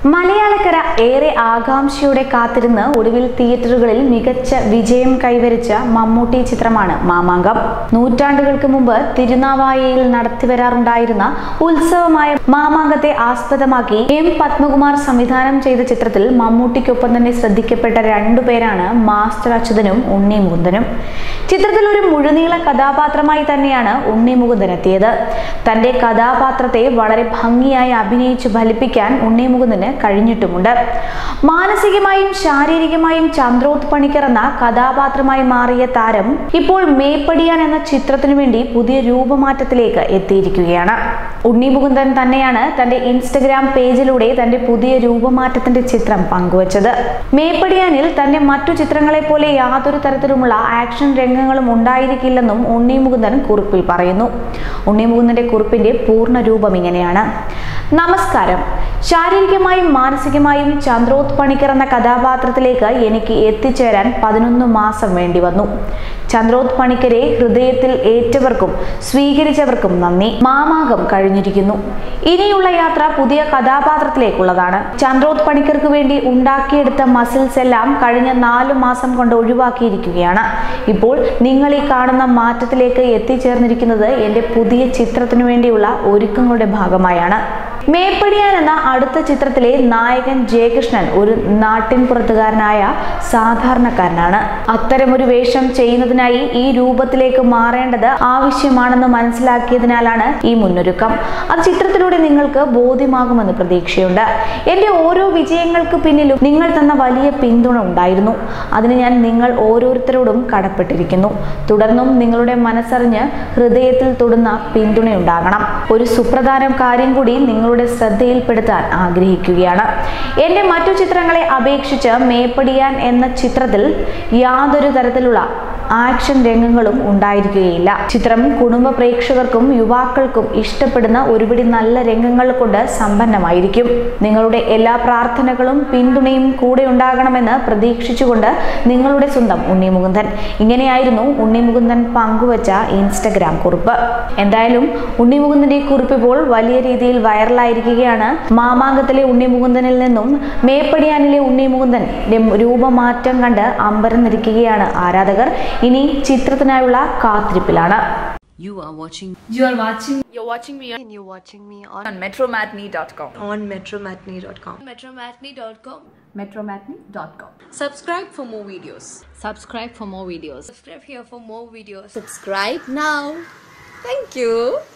മലയാളക്കര ഏറെ ആകാംക്ഷയോടെ കാത്തിരുന്ന് ഒടുവിൽ തിയേറ്ററുകളിൽ മികച്ച വിജയം കൈവരിച്ച മമ്മൂട്ടി ചിത്രമാണ് മാമാങ്കം നൂറ്റാണ്ടുകൾക്ക് മുമ്പ് തിരുനാവായയിൽ നടത്തിവരാറുണ്ടായിരുന്ന ഉത്സവമായ മാമാങ്കത്തെ ആസ്പദമാക്കി എം പത്മകുമാർ സംവിധാനം ചെയ്ത ചിത്രത്തിൽ മമ്മൂട്ടിക്കൊപ്പം തന്നെ ശ്രദ്ധിക്കപ്പെട്ട രണ്ടുപേരാണ് മാസ്റ്റർ അച്യുതനും ഉണ്ണി മുകുന്ദനും ചിത്രത്തിൽ ഒരു മുഴുനീള കഥാപാത്രമായി തന്നെയാണ് ഉണ്ണി മുകുന്ദൻ എത്തിയത് തന്റെ കഥാപാത്രത്തെ വളരെ ഭംഗിയായി അഭിനയിച്ചു ഫലിപ്പിക്കാൻ ഉണ്ണി മുകുന്ദന് കഴിഞ്ഞിട്ടുമുണ്ട് മാനസികമായും ശാരീരികമായും ചന്ദ്രോത് പണിക്കർ എന്ന കഥാപാത്രമായി മാറിയ താരം ഇപ്പോൾ മേപ്പടിയാൻ എന്ന ചിത്രത്തിനു വേണ്ടി പുതിയ രൂപമാറ്റത്തിലേക്ക് എത്തിയിരിക്കുകയാണ് ഉണ്ണി മുകുന്ദൻ തന്നെയാണ് തന്റെ ഇൻസ്റ്റഗ്രാം പേജിലൂടെ തന്റെ പുതിയ രൂപമാറ്റത്തിന്റെ ചിത്രം പങ്കുവച്ചത് മേപ്പടിയാനിൽ തന്റെ മറ്റു ചിത്രങ്ങളെ പോലെ യാതൊരു തരത്തിലുമുള്ള ആക്ഷൻ രംഗങ്ങളും ഉണ്ടായിരിക്കില്ലെന്നും ഉണ്ണി മുകുന്ദൻ കുറിപ്പിൽ പറയുന്നു ഉണ്ണി മുകുന്ദന്റെ കുറിപ്പിന്റെ പൂർണ്ണ രൂപം ഇങ്ങനെയാണ് നമസ്കാരം ശാരീരികമായും മാനസികമായും ചന്ദ്രോത് പണിക്കർ എന്ന കഥാപാത്രത്തിലേക്ക് എനിക്ക് എത്തിച്ചേരാൻ പതിനൊന്ന് മാസം വേണ്ടി വന്നു ചന്ദ്രോത് പണിക്കരെ ഹൃദയത്തിൽ ഏറ്റവർക്കും സ്വീകരിച്ചവർക്കും നന്ദി മാമാകം കഴിഞ്ഞിരിക്കുന്നു ഇനിയുള്ള യാത്ര പുതിയ കഥാപാത്രത്തിലേക്കുള്ളതാണ് ചന്ദ്രോത് പണിക്കർക്ക് വേണ്ടി ഉണ്ടാക്കിയെടുത്ത മസിൽസ് എല്ലാം കഴിഞ്ഞ നാലു മാസം കൊണ്ട് ഒഴിവാക്കിയിരിക്കുകയാണ് ഇപ്പോൾ നിങ്ങൾ ഈ കാണുന്ന മാറ്റത്തിലേക്ക് എത്തിച്ചേർന്നിരിക്കുന്നത് എൻ്റെ പുതിയ ചിത്രത്തിനു വേണ്ടിയുള്ള ഒരുക്കങ്ങളുടെ ഭാഗമായാണ് മേപ്പടിയാൻ എന്ന അടുത്ത ചിത്രത്തിലെ നായകൻ ജയകൃഷ്ണൻ ഒരു നാട്ടിൻപുറത്തുകാരനായ സാധാരണക്കാരനാണ് അത്തരമൊരു വേഷം ചെയ്യുന്നതിനായി ഈ രൂപത്തിലേക്ക് മാറേണ്ടത് ആവശ്യമാണെന്ന് മനസ്സിലാക്കിയതിനാലാണ് ഈ മുന്നൊരുക്കം അത് ചിത്രത്തിലൂടെ നിങ്ങൾക്ക് ബോധ്യമാകുമെന്ന് പ്രതീക്ഷയുണ്ട് എൻ്റെ ഓരോ വിജയങ്ങൾക്ക് പിന്നിലും നിങ്ങൾ തന്ന വലിയ പിന്തുണ ഉണ്ടായിരുന്നു അതിന് ഞാൻ നിങ്ങൾ ഓരോരുത്തരോടും കടപ്പെട്ടിരിക്കുന്നു തുടർന്നും നിങ്ങളുടെ മനസ്സറിഞ്ഞ് ഹൃദയത്തിൽ തൊടുന്ന പിന്തുണയുണ്ടാകണം ഒരു സുപ്രധാന കാര്യം കൂടി നിങ്ങളുടെ ശ്രദ്ധയിൽപ്പെടുത്താൻ ആഗ്രഹിക്കുകയാണ് എൻ്റെ മറ്റു ചിത്രങ്ങളെ അപേക്ഷിച്ച് മേപ്പടിയാൻ എന്ന ചിത്രത്തിൽ യാതൊരു തരത്തിലുള്ള ആക്ഷൻ രംഗങ്ങളും ഉണ്ടായിരിക്കുകയില്ല ചിത്രം കുടുംബ പ്രേക്ഷകർക്കും യുവാക്കൾക്കും ഇഷ്ടപ്പെടുന്ന ഒരുപിടി നല്ല രംഗങ്ങൾ കൊണ്ട് സമ്പന്നമായിരിക്കും നിങ്ങളുടെ എല്ലാ പ്രാർത്ഥനകളും പിന്തുണയും കൂടെ ഉണ്ടാകണമെന്ന് പ്രതീക്ഷിച്ചുകൊണ്ട് നിങ്ങളുടെ സ്വന്തം ഉണ്ണി മുകുന്ദൻ ഇങ്ങനെയായിരുന്നു ഉണ്ണി മുകുന്ദൻ പങ്കുവച്ച ഇൻസ്റ്റഗ്രാം കുറിപ്പ് എന്തായാലും ഉണ്ണി മുകുന്ദന്റെ കുറിപ്പ് ഇപ്പോൾ വലിയ രീതിയിൽ വൈറലായിരിക്കുകയാണ് മാമാങ്കത്തിലെ ഉണ്ണി മുകുന്ദനിൽ നിന്നും മേപ്പടിയാനിലെ ഉണ്ണി മുകുന്ദന്റെ രൂപമാറ്റം കണ്ട് അമ്പരന്നിരിക്കുകയാണ് ആരാധകർ ഇനി ചിത്രത്തിനായുള്ള കാത്തിരിപ്പിലാണ് You are watching You are watching You're watching me on, and you're watching me on, on metromatney.com. on metromatney.com. Metromatney.com. metromatney.com. subscribe for more videos Subscribe for more videos. Subscribe here for more videos. Subscribe now. Thank you.